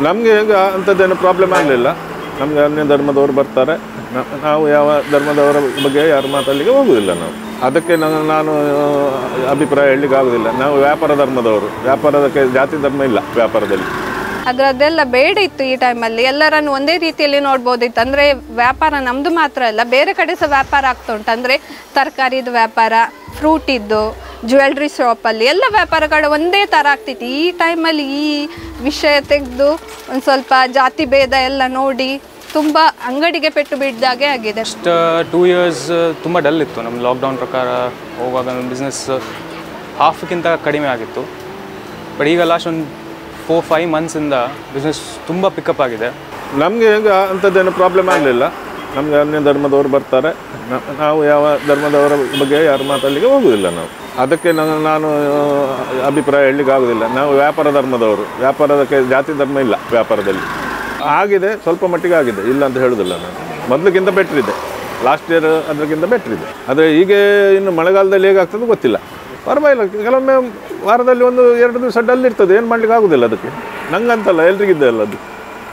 ನಮಗೆ ಈಗ ಅಂಥದ್ದೇನು ಪ್ರಾಬ್ಲಮ್ ಆಗಲಿಲ್ಲ ನಮಗೆ ಅನ್ಯ ಧರ್ಮದವರು ಬರ್ತಾರೆ ನ- ನಾವು ಯಾವ ಧರ್ಮದವರ ಬಗ್ಗೆ ಯಾರು ಮಾತಾಡಲಿಕ್ಕೆ ಹೋಗುವುದಿಲ್ಲ ನಾವು ಅದಕ್ಕೆ ನಾನು ನಾನು ಆ, ಅಭಿಪ್ರಾಯ ಹೇಳಲಿಕ್ಕೆ ಆಗೋದಿಲ್ಲ ನಾವು ವ್ಯಾಪಾರ ಧರ್ಮದವರು ವ್ಯಾಪಾರದಕ್ಕೆ ಜಾತಿ ಧರ್ಮ ಇಲ್ಲ ವ್ಯಾಪಾರದಲ್ಲಿ ಆದ್ರೆ ಅದೆಲ್ಲ ಬೇಡ ಇತ್ತು ಈ ಟೈಮಲ್ಲಿ ಎಲ್ಲರನ್ನು ಒಂದೇ ರೀತಿಯಲ್ಲಿ ನೋಡ್ಬೋದಿತ್ತು ಅಂದ್ರೆ ವ್ಯಾಪಾರ ನಮ್ದು ಮಾತ್ರ ಅಲ್ಲ ಬೇರೆ ಕಡೆ ಸಹ ವ್ಯಾಪಾರ ಆಗ್ತಾ ಉಂಟು ಅಂದ್ರೆ ತರಕಾರಿದು ವ್ಯಾಪಾರ ಫ್ರೂಟ್ ಇದ್ದು ಜ್ಯುವೆಲ್ರಿ ಶಾಪಲ್ಲಿ ಎಲ್ಲ ವ್ಯಾಪಾರಗಳು ಒಂದೇ ಥರ ಆಗ್ತಿತ್ತು ಈ ಟೈಮಲ್ಲಿ ಈ ವಿಷಯ ತೆಗೆದು ಒಂದು ಸ್ವಲ್ಪ ಜಾತಿ ಭೇದ ಎಲ್ಲ ನೋಡಿ ತುಂಬ ಅಂಗಡಿಗೆ ಪೆಟ್ಟು ಬಿದ್ದಾಗೆ ಆಗಿದೆ ಫಸ್ಟ್ ಟೂ ಇಯರ್ಸ್ ತುಂಬ ಡಲ್ ಇತ್ತು ನಮ್ಮ ಲಾಕ್ಡೌನ್ ಪ್ರಕಾರ ಹೋಗುವಾಗ ನಮ್ಮ ಬಿಸ್ನೆಸ್ ಹಾಫ್ಗಿಂತ ಕಡಿಮೆ ಆಗಿತ್ತು ಬಟ್ ಈಗ ಲಾಸ್ಟ್ ಒಂದು ಫೋರ್ ಫೈವ್ ಮಂತ್ಸಿಂದ ಬಿಸ್ನೆಸ್ ತುಂಬ ಪಿಕಪ್ ಆಗಿದೆ ನಮಗೆ ಈಗ ಅಂಥದ್ದೇನು ಪ್ರಾಬ್ಲಮ್ ಆಗಲಿಲ್ಲ ನಮಗೆ ಅನ್ಯ ಧರ್ಮದವರು ಬರ್ತಾರೆ ನ- ನಾವು ಯಾವ ಧರ್ಮದವರ ಬಗ್ಗೆ ಯಾರು ಮಾತಾಡಲಿಕ್ಕೆ ಹೋಗುವುದಿಲ್ಲ ನಾವು ಅದಕ್ಕೆ ನಾನು ನಾನು ಆ, ಅಭಿಪ್ರಾಯ ಹೇಳಲಿಕ್ಕೆ ಆಗೋದಿಲ್ಲ ನಾವು ವ್ಯಾಪಾರ ಧರ್ಮದವರು ವ್ಯಾಪಾರದಕ್ಕೆ ಜಾತಿ ಧರ್ಮ ಇಲ್ಲ ವ್ಯಾಪಾರದಲ್ಲಿ ಆಗಿದೆ ಸ್ವಲ್ಪ ಮಟ್ಟಿಗೆ ಆಗಿದೆ ಇಲ್ಲ ಅಂತ ಹೇಳೋದಿಲ್ಲ ನಾನು ಮೊದಲಿಗಿಂತ ಬೆಟ್ರ್ ಇದೆ ಲಾಸ್ಟ್ ಇಯರ್ ಅದಕ್ಕಿಂತ ಬೆಟ್ರ್ ಇದೆ ಆದರೆ ಈಗ ಇನ್ನು ಮಳೆಗಾಲದಲ್ಲಿ ಹೇಗಾಗ್ತದೆ ಗೊತ್ತಿಲ್ಲ ಪರವಾಗಿಲ್ಲ ಕೆಲವೊಮ್ಮೆ ವಾರದಲ್ಲಿ ಒಂದು ಎರಡು ದಿವಸ ಡಲ್ ಇರ್ತದೆ ಏನು ಮಾಡ್ಲಿಕ್ಕೆ ಆಗೋದಿಲ್ಲ ಅದಕ್ಕೆ ನಂಗಂತಲ್ಲ ಎಲ್ರಿಗಿದ್ದೆ ಅಲ್ಲ ಅದು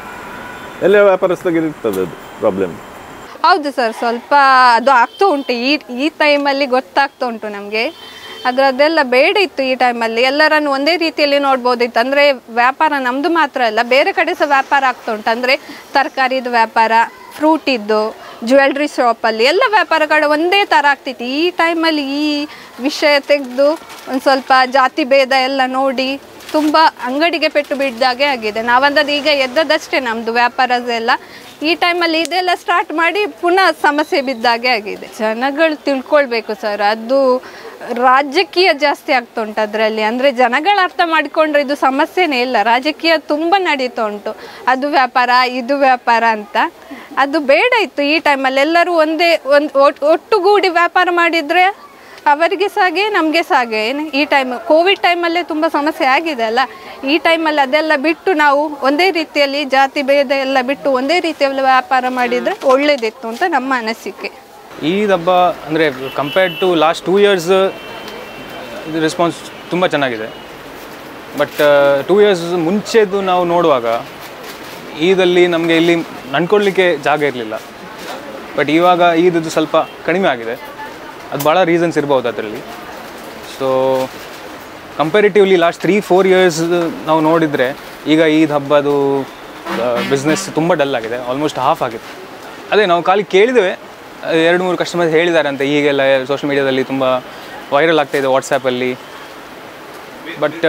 ಎಲ್ಲ ವ್ಯಾಪಾರಸ್ಥರಿಗೆ ಇರ್ತದೆ ಅದು ಪ್ರಾಬ್ಲಮ್ ಹೌದು ಸರ್ ಸ್ವಲ್ಪ ಅದು ಆಗ್ತಾ ಉಂಟು ಈ ಈ ಟೈಮಲ್ಲಿ ಗೊತ್ತಾಗ್ತಾ ಉಂಟು ನಮಗೆ ಆದ್ರೆ ಅದೆಲ್ಲ ಬೇಡ ಇತ್ತು ಈ ಟೈಮಲ್ಲಿ ಎಲ್ಲರನ್ನು ಒಂದೇ ರೀತಿಯಲ್ಲಿ ನೋಡ್ಬೋದಿತ್ತು ಅಂದರೆ ವ್ಯಾಪಾರ ನಮ್ಮದು ಮಾತ್ರ ಅಲ್ಲ ಬೇರೆ ಕಡೆ ಸಹ ವ್ಯಾಪಾರ ಆಗ್ತಾ ಉಂಟು ಅಂದರೆ ತರಕಾರಿದು ವ್ಯಾಪಾರ ಫ್ರೂಟ್ ಇದ್ದು ಜ್ಯುವೆಲ್ರಿ ಶಾಪಲ್ಲಿ ಎಲ್ಲ ವ್ಯಾಪಾರಗಳು ಒಂದೇ ಥರ ಆಗ್ತಿತ್ತು ಈ ಟೈಮಲ್ಲಿ ಈ ವಿಷಯ ತೆಗೆದು ಒಂದು ಸ್ವಲ್ಪ ಜಾತಿ ಭೇದ ಎಲ್ಲ ನೋಡಿ ತುಂಬ ಅಂಗಡಿಗೆ ಪೆಟ್ಟು ಬಿದ್ದಾಗೆ ಆಗಿದೆ ನಾವಂದದ್ದು ಈಗ ಎದ್ದದಷ್ಟೇ ನಮ್ಮದು ವ್ಯಾಪಾರದೆಲ್ಲ ಈ ಟೈಮಲ್ಲಿ ಇದೆಲ್ಲ ಸ್ಟಾರ್ಟ್ ಮಾಡಿ ಪುನಃ ಸಮಸ್ಯೆ ಬಿದ್ದಾಗೆ ಆಗಿದೆ ಜನಗಳು ತಿಳ್ಕೊಳ್ಬೇಕು ಸರ್ ಅದು ರಾಜಕೀಯ ಜಾಸ್ತಿ ಆಗ್ತಾ ಉಂಟು ಅದರಲ್ಲಿ ಅಂದರೆ ಜನಗಳು ಅರ್ಥ ಮಾಡಿಕೊಂಡ್ರೆ ಇದು ಸಮಸ್ಯೆನೇ ಇಲ್ಲ ರಾಜಕೀಯ ತುಂಬ ನಡೀತಾ ಉಂಟು ಅದು ವ್ಯಾಪಾರ ಇದು ವ್ಯಾಪಾರ ಅಂತ ಅದು ಬೇಡ ಇತ್ತು ಈ ಟೈಮಲ್ಲಿ ಎಲ್ಲರೂ ಒಂದೇ ಒಂದು ಒಟ್ಟುಗೂಡಿ ವ್ಯಾಪಾರ ಮಾಡಿದರೆ ಅವರಿಗೆ ಸಾಗೆ ನಮಗೆ ಸಾಗೆ ಏನು ಈ ಟೈಮ್ ಕೋವಿಡ್ ಟೈಮಲ್ಲೇ ತುಂಬ ಸಮಸ್ಯೆ ಆಗಿದೆ ಅಲ್ಲ ಈ ಟೈಮಲ್ಲಿ ಅದೆಲ್ಲ ಬಿಟ್ಟು ನಾವು ಒಂದೇ ರೀತಿಯಲ್ಲಿ ಜಾತಿ ಭೇದ ಎಲ್ಲ ಬಿಟ್ಟು ಒಂದೇ ರೀತಿಯಲ್ಲಿ ವ್ಯಾಪಾರ ಮಾಡಿದರೆ ಒಳ್ಳೇದಿತ್ತು ಅಂತ ನಮ್ಮ ಅನಿಸಿಕೆ ಈ ಹಬ್ಬ ಅಂದರೆ compared to last two years ಇದು ರೆಸ್ಪಾನ್ಸ್ ತುಂಬ ಚೆನ್ನಾಗಿದೆ ಬಟ್ ಟೂ ಇಯರ್ಸ್ ಮುಂಚೆದು ನಾವು ನೋಡುವಾಗ ಈದಲ್ಲಿ ನಮಗೆ ಇಲ್ಲಿ ನಡ್ಕೊಳ್ಳಿಕ್ಕೆ ಜಾಗ ಇರಲಿಲ್ಲ ಬಟ್ ಇವಾಗ ಈದದ್ದು ಸ್ವಲ್ಪ ಕಡಿಮೆ ಆಗಿದೆ ಅದು ಭಾಳ ರೀಸನ್ಸ್ ಇರ್ಬೋದು ಅದರಲ್ಲಿ so comparatively last three four years ನಾವು ನೋಡಿದರೆ ಈಗ ಈದ್ ಹಬ್ಬದು ಬಿಸ್ನೆಸ್ ತುಂಬ ಡಲ್ ಆಗಿದೆ ಆಲ್ಮೋಸ್ಟ್ ಹಾಫ್ ಆಗಿದೆ ಅದೇ ನಾವು ಖಾಲಿ ಕೇಳಿದ್ದೇವೆ ಎರಡು ಮೂರು ಕಸ್ಟಮರ್ಸ್ ಹೇಳಿದ್ದಾರೆ ಅಂತ ಈಗೆಲ್ಲ ಸೋಷಿಯಲ್ ಮೀಡಿಯಾದಲ್ಲಿ ತುಂಬ ವೈರಲ್ ಆಗ್ತಾ ಇದೆ ವಾಟ್ಸಪ್ಪಲ್ಲಿ but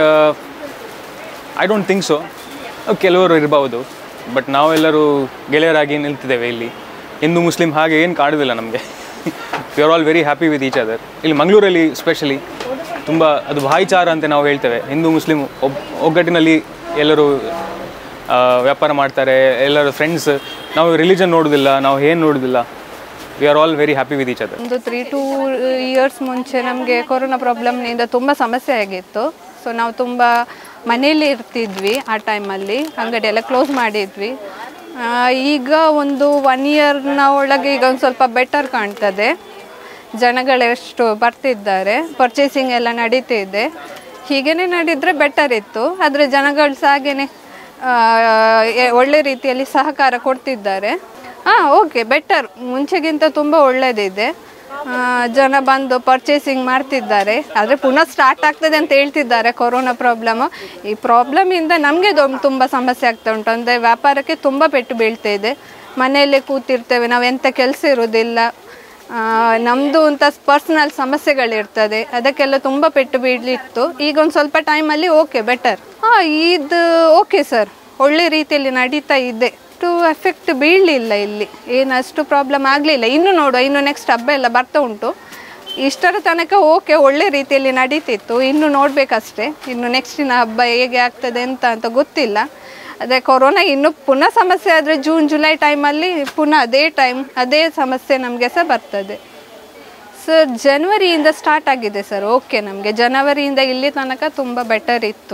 I don't think so ಕೆಲವರು ಇರ್ಬೋದು ಬಟ್ ನಾವೆಲ್ಲರೂ ಗೆಳೆಯರಾಗಿ ನಿಲ್ತಿದ್ದೇವೆ ಇಲ್ಲಿ ಹಿಂದೂ ಮುಸ್ಲಿಂ ಹಾಗೆ ಏನು ಕಾಡೋದಿಲ್ಲ ನಮಗೆ we are all very happy with each other ಇಲ್ಲಿ ಮಂಗಳೂರಲ್ಲಿ ಸ್ಪೆಷಲಿ ತುಂಬ ಅದು ಭಾಯಿಚಾರ ಅಂತ ನಾವು ಹೇಳ್ತೇವೆ ಹಿಂದೂ ಮುಸ್ಲಿಂ ಒಬ್ ಒಗ್ಗಟ್ಟಿನಲ್ಲಿ ಎಲ್ಲರೂ ಆ, ವ್ಯಾಪಾರ ಮಾಡ್ತಾರೆ ಎಲ್ಲರೂ ಫ್ರೆಂಡ್ಸ್ ನಾವು ರಿಲಿಜನ್ ನೋಡೋದಿಲ್ಲ ನಾವು ಏನು ನೋಡೋದಿಲ್ಲ we are all very happy with each other ಒಂದು ತ್ರೀ ಟೂ ಇಯರ್ಸ್ ಮುಂಚೆ ನಮಗೆ ಕೊರೋನಾ ಪ್ರಾಬ್ಲಮ್ನಿಂದ ತುಂಬ ಸಮಸ್ಯೆ ಆಗಿತ್ತು ಸೊ ನಾವು ತುಂಬ ಮನೆಯಲ್ಲಿ ಇರ್ತಿದ್ವಿ ಆ ಟೈಮಲ್ಲಿ ಅಂಗಡಿ ಎಲ್ಲ ಕ್ಲೋಸ್ ಮಾಡಿದ್ವಿ ಆ, ಈಗ ಒಂದು ಒನ್ ಇಯರ್ನ ಒಳಗೆ ಈಗ ಒಂದು ಸ್ವಲ್ಪ ಬೆಟರ್ ಕಾಣ್ತದೆ ಜನಗಳೆಷ್ಟು ಬರ್ತಿದ್ದಾರೆ ಪರ್ಚೇಸಿಂಗ್ ಎಲ್ಲ ನಡೀತಿದೆ ಹೀಗೇನೆ ನಡೆದರೆ ಬೆಟರ್ ಇತ್ತು ಆದರೆ ಜನಗಳು ಸಹ ಹಾಗೇನೆ ಆ, ಎ- ಒಳ್ಳೆ ರೀತಿಯಲ್ಲಿ ಸಹಕಾರ ಕೊಡ್ತಿದ್ದಾರೆ ಹಾಂ ಓಕೆ ಬೆಟರ್ ಮುಂಚೆಗಿಂತ ತುಂಬ ಒಳ್ಳೆಯದಿದೆ ಆ, ಜನ ಬಂದು ಪರ್ಚೇಸಿಂಗ್ ಮಾಡ್ತಿದ್ದಾರೆ ಆದರೆ ಪುನಃ ಸ್ಟಾರ್ಟ್ ಆಗ್ತದೆ ಅಂತ ಹೇಳ್ತಿದ್ದಾರೆ ಕೊರೋನಾ ಪ್ರಾಬ್ಲಮ್ ಈ ಪ್ರಾಬ್ಲಮಿಂದ ನಮಗೆ ತುಂಬ ಸಮಸ್ಯೆ ಆಗ್ತಾ ಉಂಟು ಅಂದರೆ ವ್ಯಾಪಾರಕ್ಕೆ ತುಂಬ ಪೆಟ್ಟು ಬೀಳ್ತಾ ಇದೆ ಮನೆಯಲ್ಲೇ ಕೂತಿರ್ತೇವೆ ನಾವು ಎಂಥ ಕೆಲಸ ಇರೋದಿಲ್ಲ ನಮ್ಮದು ಅಂತ ಪರ್ಸ್ನಲ್ ಸಮಸ್ಯೆಗಳಿರ್ತದೆ ಅದಕ್ಕೆಲ್ಲ ತುಂಬ ಪೆಟ್ಟು ಬೀಳಲಿತ್ತು ಈಗ ಒಂದು ಸ್ವಲ್ಪ ಟೈಮಲ್ಲಿ ಓಕೆ ಬೆಟರ್ ಹಾಂ ಇದು ಓಕೆ ಸರ್ ಒಳ್ಳೆ ರೀತಿಯಲ್ಲಿ ನಡೀತಾ ಇದೆ ಅಷ್ಟು ಎಫೆಕ್ಟ್ ಬೀಳಲಿಲ್ಲ ಇಲ್ಲಿ ಏನು ಅಷ್ಟು ಪ್ರಾಬ್ಲಮ್ ಆಗಲಿಲ್ಲ ಇನ್ನು ನೋಡುವ ಇನ್ನು ನೆಕ್ಸ್ಟ್ ಹಬ್ಬ ಎಲ್ಲ ಬರ್ತಾ ಉಂಟು ಇಷ್ಟರ ತನಕ ಓಕೆ ಒಳ್ಳೆ ರೀತಿಯಲ್ಲಿ ನಡೀತಿತ್ತು ಇನ್ನು ನೋಡಬೇಕಷ್ಟೇ ಇನ್ನು ನೆಕ್ಸ್ಟಿನ ಹಬ್ಬ ಹೇಗೆ ಆಗ್ತದೆ ಅಂತ ಅಂತ ಗೊತ್ತಿಲ್ಲ ಅದೇ ಕೊರೋನಾ ಇನ್ನು ಪುನಃ ಸಮಸ್ಯೆ ಆದರೆ ಜೂನ್ ಜುಲೈ ಟೈಮಲ್ಲಿ ಪುನಃ ಅದೇ ಟೈಮ್ ಅದೇ ಸಮಸ್ಯೆ ನಮಗೆ ಸಹ ಬರ್ತದೆ ಸರ್ ಜನವರಿಯಿಂದ ಸ್ಟಾರ್ಟ್ ಆಗಿದೆ ಸರ್ ಓಕೆ ನಮಗೆ ಜನವರಿಯಿಂದ ಇಲ್ಲಿ ತನಕ ತುಂಬ ಬೆಟರ್ ಇತ್ತು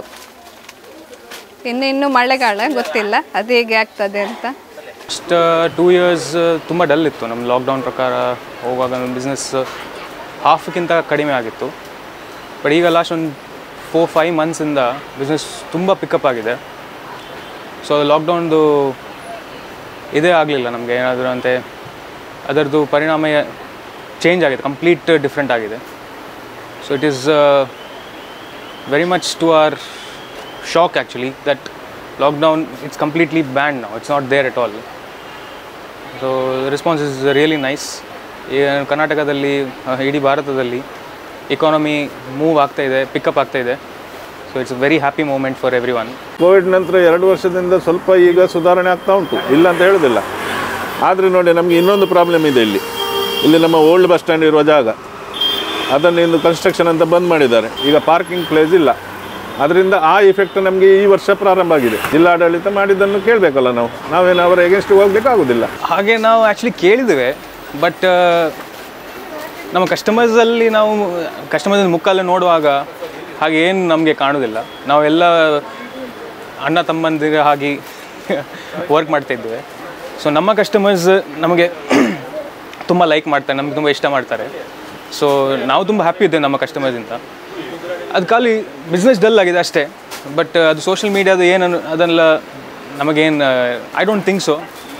ಇನ್ನು ಇನ್ನು ಮಳೆಗಾಲ ಗೊತ್ತಿಲ್ಲ ಅದು ಹೇಗೆ ಆಗ್ತದೆ ಅಂತ ಫಸ್ಟ್ ಟೂ ಇಯರ್ಸ್ ತುಂಬ ಡಲ್ ಇತ್ತು ನಮ್ಮ ಲಾಕ್ಡೌನ್ ಪ್ರಕಾರ ಹೋಗುವಾಗ ನಮ್ಮ ಬಿಸ್ನೆಸ್ ಹಾಫ್ಗಿಂತ ಕಡಿಮೆ ಆಗಿತ್ತು ಬಟ್ ಈಗ ಲಾಸ್ಟ್ ಒಂದು ಫೋರ್ ಫೈವ್ ಮಂತ್ಸಿಂದ ಬಿಸ್ನೆಸ್ ತುಂಬ ಪಿಕಪ್ ಆಗಿದೆ ಸೊ ಲಾಕ್ಡೌನ್ದು ಇದೇ ಆಗಲಿಲ್ಲ ನಮಗೆ ಏನಾದರೂ ಅಂತೆ ಅದರದ್ದು ಪರಿಣಾಮ ಚೇಂಜ್ ಆಗಿದೆ ಕಂಪ್ಲೀಟ್ ಡಿಫ್ರೆಂಟ್ ಆಗಿದೆ so it is very much to our shock actually that lockdown it's completely banned ನಾವು it's not there at all so response is really nice ಈ ಕರ್ನಾಟಕದಲ್ಲಿ ಆ, ಇಡೀ ಭಾರತದಲ್ಲಿ ಇಕಾನಮಿ ಮೂವ್ ಆಗ್ತಾ ಇದೆ ಪಿಕಪ್ ಆಗ್ತಾ ಇದೆ so it's very happy moment for every one covid ನಂತರ ಎರಡು ವರ್ಷದಿಂದ ಸ್ವಲ್ಪ ಈಗ ಸುಧಾರಣೆ ಆಗ್ತಾ ಉಂಟು ಇಲ್ಲ ಅಂತ ಹೇಳೋದಿಲ್ಲ ಆದರೆ ನೋಡಿ ನಮಗೆ ಇನ್ನೊಂದು ಪ್ರಾಬ್ಲಮ್ ಇದೆ ಇಲ್ಲಿ ಇಲ್ಲಿ ನಮ್ಮ ಓಲ್ಡ್ ಬಸ್ ಸ್ಟ್ಯಾಂಡ್ ಇರುವ ಜಾಗ ಅದನ್ನು ಇನ್ನು ಕನ್ಸ್ಟ್ರಕ್ಷನ್ ಅಂತ ಬಂದ್ ಮಾಡಿದ್ದಾರೆ ಈಗ ಪಾರ್ಕಿಂಗ್ ಪ್ಲೇಸ್ ಇಲ್ಲ ಅದರಿಂದ ಆ ಇಫೆಕ್ಟ್ ನಮಗೆ ಈ ವರ್ಷ ಪ್ರಾರಂಭ ಆಗಿದೆ ಜಿಲ್ಲಾಡಳಿತ ಮಾಡಿದ್ದನ್ನು ಕೇಳಬೇಕಲ್ಲ ನಾವು ನಾವೇನು ಅವರ ಎಗೇನ್ಸ್ಟ್ ಹೋಗ್ಲಿಕ್ಕೆ ಆಗೋದಿಲ್ಲ ಹಾಗೆ ನಾವು ಆ್ಯಕ್ಚುಲಿ ಕೇಳಿದ್ದೇವೆ ಬಟ್ ನಮ್ಮ ಕಸ್ಟಮರ್ಸಲ್ಲಿ ನಾವು ಕಸ್ಟಮರ್ಸ್ ಮುಖಲ್ಲಿ ನೋಡುವಾಗ ಹಾಗೆ ಏನು ನಮಗೆ ಕಾಣೋದಿಲ್ಲ ನಾವೆಲ್ಲ ಅಣ್ಣ ತಮ್ಮಂದಿರ ಹಾಗೆ ವರ್ಕ್ ಮಾಡ್ತಾ ಇದ್ದೇವೆ ಸೊ ನಮ್ಮ ಕಸ್ಟಮರ್ಸ್ ನಮಗೆ ತುಂಬ ಲೈಕ್ ಮಾಡ್ತಾರೆ ನಮ್ಗೆ ತುಂಬ ಇಷ್ಟ ಮಾಡ್ತಾರೆ ಸೊ ನಾವು ತುಂಬ ಹ್ಯಾಪಿ ಇದ್ದೇವೆ ನಮ್ಮ ಕಸ್ಟಮರ್ಸಿಂದ ಅದು ಖಾಲಿ ಬಿಸ್ನೆಸ್ ಡಲ್ ಆಗಿದೆ ಅಷ್ಟೇ ಬಟ್ ಅದು ಸೋಷಿಯಲ್ ಮೀಡಿಯಾದ ಏನು ಅದನ್ನೆಲ್ಲ ನಮಗೇನು ಐ ಡೋಂಟ್ ಥಿಂಕ್ ಸೊ